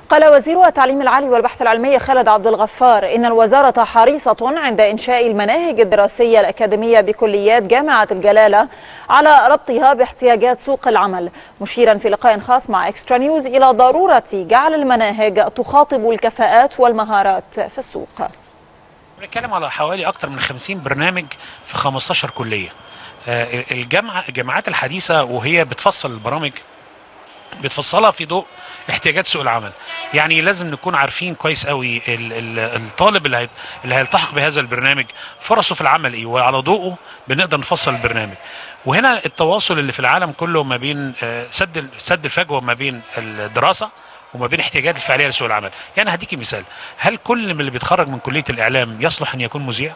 قال وزير التعليم العالي والبحث العلمي خالد عبد الغفار إن الوزارة حريصة عند إنشاء المناهج الدراسية الأكاديمية بكليات جامعة الجلالة على ربطها باحتياجات سوق العمل مشيرا في لقاء خاص مع إكسترا نيوز إلى ضرورة جعل المناهج تخاطب الكفاءات والمهارات في السوق بنتكلم على حوالي اكتر من 50 برنامج في 15 كليه آه، الجامعه الجامعات الحديثه وهي بتفصل البرامج بتفصلها في ضوء احتياجات سوق العمل يعني لازم نكون عارفين كويس قوي ال- ال- الطالب اللي هي- اللي هيلتحق بهذا البرنامج فرصه في العمل ايه وعلى ضوءه بنقدر نفصل البرنامج وهنا التواصل اللي في العالم كله ما بين آه، سد ال- سد الفجوه ما بين الدراسه وما بين احتياجات الفعليه لسوق العمل يعني هديكي مثال هل كل من اللي بيتخرج من كليه الاعلام يصلح ان يكون مذيع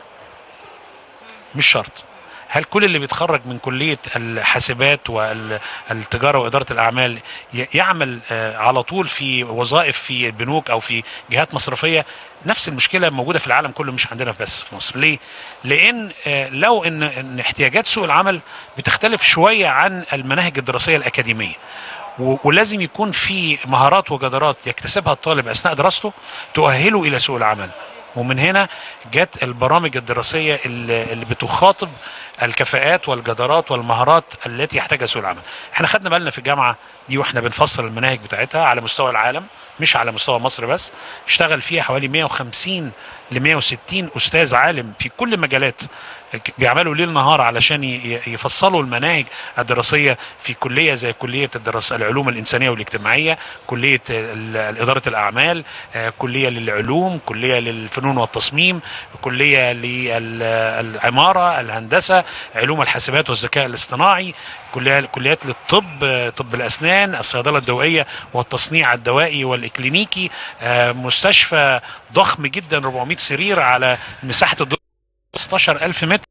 مش شرط هل كل اللي بيتخرج من كلية الحاسبات والتجارة وإدارة الأعمال ي- يعمل آه، على طول في وظائف في البنوك أو في جهات مصرفية نفس المشكلة موجودة في العالم كله مش عندنا بس في مصر ليه؟ لأن آه، لو إن, إن احتياجات سوق العمل بتختلف شوية عن المناهج الدراسية الأكاديمية و- ولازم يكون في مهارات وجدارات يكتسبها الطالب اثناء دراسته تؤهله الى سوق العمل ومن هنا جت البرامج الدراسيه اللي اللي بتخاطب الكفاءات والجدارات والمهارات التي يحتاجها سوق العمل. احنا خدنا بالنا في الجامعه دي واحنا بنفصل المناهج بتاعتها على مستوى العالم مش على مستوى مصر بس اشتغل فيها حوالي 150 ل 160 استاذ عالم في كل المجالات بيعملوا ليل نهار علشان ي- ي- يفصلوا المناهج الدراسيه في كليه زي كليه الدراسه العلوم الانسانيه والاجتماعيه، كليه ال- اداره الاعمال، آه، كليه للعلوم، كليه للفنون والتصميم، كليه للعماره، الهندسه، علوم الحاسبات والذكاء الاصطناعي، كليه كليات للطب، آه، طب الاسنان، الصيدله الدوائيه والتصنيع الدوائي والاكلينيكي، آه، مستشفى ضخم جدا 400 سرير على مساحه الدور 16000 متر